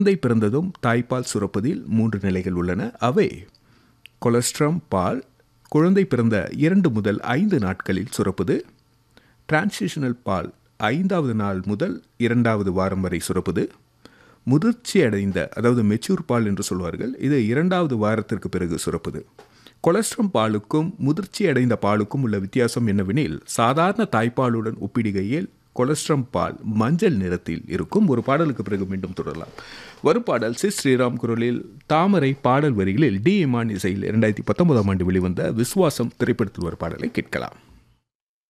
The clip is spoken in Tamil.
குழந்தை பிறந்ததும் தாய்ப்பால் சுரப்பதில் மூன்று நிலைகள் உள்ளன அவை கொலஸ்ட்ரம் பால் குழந்தை பிறந்த இரண்டு முதல் ஐந்து நாட்களில் சுரப்பது டிரான்சிஷனல் பால் ஐந்தாவது நாள் முதல் இரண்டாவது வாரம் வரை சுரப்பது முதிர்ச்சி அடைந்த அதாவது மெச்சூர் பால் என்று சொல்வார்கள் இது இரண்டாவது வாரத்திற்கு பிறகு சுரப்பது கொலஸ்ட்ரம் பாலுக்கும் முதிர்ச்சி அடைந்த பாலுக்கும் உள்ள வித்தியாசம் என்னவெனில் சாதாரண தாய்ப்பாலுடன் ஒப்பிடுகையில் கொலஸ்ட்ரம் பால் மஞ்சள் நிறத்தில் இருக்கும் ஒரு பாடலுக்கு பிறகு மீண்டும் தொடரலாம் வரும் பாடல் சி ஸ்ரீராம் குரலில் தாமரை பாடல் வரிகளில் டி இமான் இசையில் இரண்டாயிரத்தி பத்தொன்பதாம் ஆண்டு வெளிவந்த விஸ்வாசம் திரைப்படத்தில் ஒரு பாடலை கேட்கலாம்